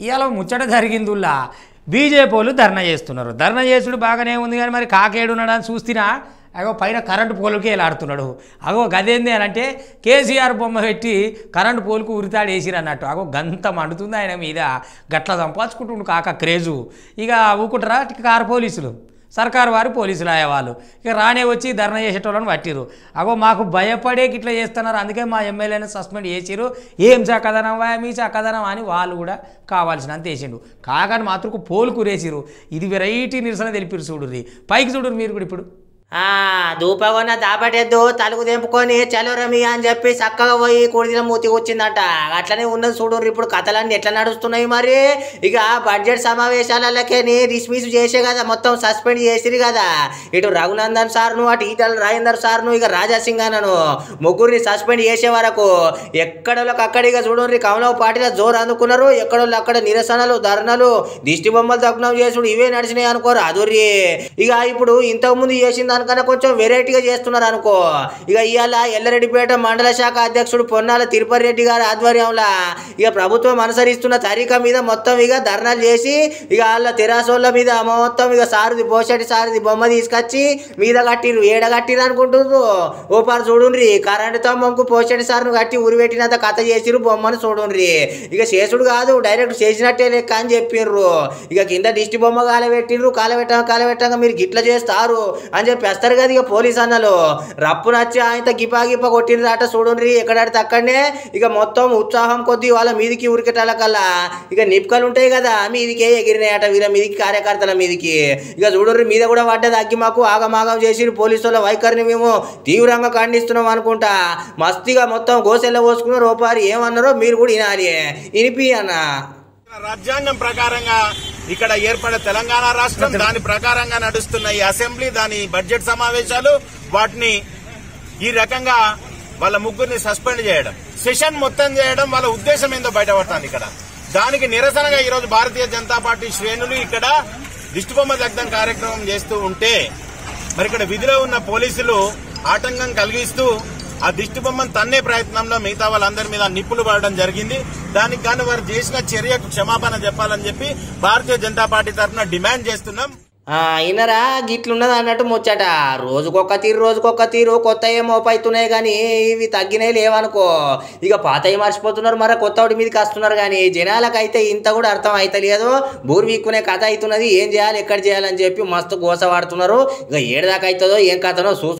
ఇవాళ ముచ్చట జరిగిందిలా బీజేపీ వాళ్ళు ధర్నా చేస్తున్నారు ధర్నా చేసుడు బాగానే ఉంది కానీ మరి కాకేడున్నాడు అని చూస్తున్నా అగో పైన కరెంటు పోలుకే ఆడుతున్నాడు అగో గదేంది అని అంటే కేసీఆర్ బొమ్మ పెట్టి కరెంటు పోలుకు ఉరితాడు వేసిరు అన్నట్టు అగో గంత మండుతుంది ఆయన మీద గట్ల సంపాదించుకుంటుండు కాక క్రేజు ఇక ఊకుంటారా కారు పోలీసులు సర్కారు వారు పోలీసులు అయ్యేవాళ్ళు ఇక రానే వచ్చి ధర్నా చేసేటోళ్ళని పట్టిరు అగో మాకు భయపడే ఇట్లా చేస్తున్నారు అందుకే మా ఎమ్మెల్యేని సస్పెండ్ చేసిరు ఏం చక్కదనం వా మీ చక్కదనం అని వాళ్ళు కూడా కావాల్సినంత వేసిండు కాకని మాత్రం పోలు కురేసిరు ఇది వెరైటీ నిరసన తెలిపిరు చూడుర్రి పైకి చూడురు మీరు కూడా ఇప్పుడు ఆ దూపగొన్న దాపటెద్దు తలుగు తెంపుకొని చలోరమి అని చెప్పి చక్కగా పోయి కుడిదిన మూతి వచ్చిందట అట్లనే ఉన్నది చూడు ఇప్పుడు కథలన్నీ ఎట్లా నడుస్తున్నాయి మరి ఇక బడ్జెట్ సమావేశాలకే డిస్మిస్ చేసే కదా మొత్తం సస్పెండ్ చేసిరు కదా ఇటు రఘునందన్ సార్ను అటు ఈటల రాజేందర్ సార్ను ఇక రాజా సింగ్ అన్నను ముగ్గురిని సస్పెండ్ చేసే వరకు ఎక్కడోళ్ళకి అక్కడ ఇక చూడండి కమలవ పార్టీలో జోరు అందుకున్నారు ఎక్కడోళ్ళు అక్కడ నిరసనలు ధర్నాలు దిష్టి బొమ్మలు దగ్నం చేసుడు ఇవే నడిచినాయి అనుకోరు అదుర్రి ఇక ఇప్పుడు ఇంతకుముందు చేసిన దానికన్నా కొంచెం వెరైటీగా చేస్తున్నారు అనుకో ఇక ఇవాళ ఎల్లారెడ్డిపేట మండల శాఖ అధ్యక్షుడు పొన్నాల తిరుపతి రెడ్డి గారి ఆధ్వర్యంలో ఇక ప్రభుత్వం అనుసరిస్తున్న తరీకా మీద మొత్తం ఇక ధర్నాలు చేసి ఇక వాళ్ళ తెరాసోళ్ళ మీద మొత్తం ఇక సారథి పోషటి సారథి బొమ్మ తీసుకొచ్చి మీద కట్టిరు ఏడ కట్టిరు అనుకుంటున్నారు ఓ పారు చూడుండ్రి కరెంటు తమ్మంకు పోషటి సార్ను కట్టి ఉరిపెట్టినంత కథ చేసిరు బొమ్మను చూడుండ్రి ఇక చేసుడు కాదు డైరెక్ట్ చేసినట్టే లెక్క అని చెప్పిర్రు ఇక కింద దిష్టి బొమ్మ కాలబెట్టిర్రు కాలబెట్టంగా కాలబెట్టంగా మీరు గిట్ల చేస్తారు అని చెప్పి వస్తారు కదా ఇక పోలీస్ అన్నలు రప్పు నచ్చి ఆయన గిపా గిప కొట్టిండ్రు అట చూడుండ్రి ఎక్కడాడితే అక్కడనే ఇక మొత్తం ఉత్సాహం కొద్ది వాళ్ళ మీదికి ఉరికెటాల కల్లా ఇక నిప్కలు ఉంటాయి కదా మీదికే ఎగిరినాయట వీళ్ళ మీదికి కార్యకర్తల మీదికి ఇక చూడుర్రి మీద కూడా పడ్డది అగ్గి మాకు ఆగమాగం చేసి పోలీసుల వైఖరిని మేము తీవ్రంగా ఖండిస్తున్నాం అనుకుంటా మస్తుగా మొత్తం గోసెల్ల పోసుకున్న రూపారి ఏమన్నారో మీరు కూడా వినాలి వినిపి అన్న రాజ్యాంగం ప్రకారంగా ఇక్కడ ఏర్పడే తెలంగాణ రాష్ట్రం దాని ప్రకారంగా నడుస్తున్న ఈ అసెంబ్లీ దాని బడ్జెట్ సమావేశాలు వాటిని ఈ రకంగా వాళ్ళ ముగ్గురిని సస్పెండ్ చేయడం సెషన్ మొత్తం చేయడం వాళ్ళ ఉద్దేశం ఏందో బయటపడుతుంది ఇక్కడ దానికి నిరసనగా ఈరోజు భారతీయ జనతా పార్టీ శ్రేణులు ఇక్కడ దిష్టిబొమ్మ దగ్ధం కార్యక్రమం చేస్తూ ఉంటే మరి ఇక్కడ విధిలో ఉన్న పోలీసులు ఆటంకం కలిగిస్తూ ఆ దిష్టి బొమ్మను తన్నే ప్రయత్నంలో మిగతా వాళ్ళందరి మీద నిప్పులు పడడం జరిగింది దానికి గాను వారు చేసిన చర్యకు క్షమాపణ చెప్పాలని చెప్పి భారతీయ జనతా పార్టీ తరఫున డిమాండ్ చేస్తున్నాం ఆ, అయినరా గిట్లున్నది అన్నట్టు ముచ్చట రోజుకొక తీరు రోజుకొక తీరు కొత్త ఏమో అవుతున్నాయి కానీ ఇవి తగ్గినాయి లేవనుకో ఇక పాతవి మర్చిపోతున్నారు మరి కొత్త వాటి మీదకి వస్తున్నారు కానీ జనాలకైతే ఇంత కూడా అర్థం అవుతలేదు బూరు వీక్కునే కథ అవుతున్నది ఏం చేయాలి ఎక్కడ చేయాలని చెప్పి మస్తు గోస వాడుతున్నారు ఇక ఏడు దాకా అవుతుందో ఏం కథనో చూ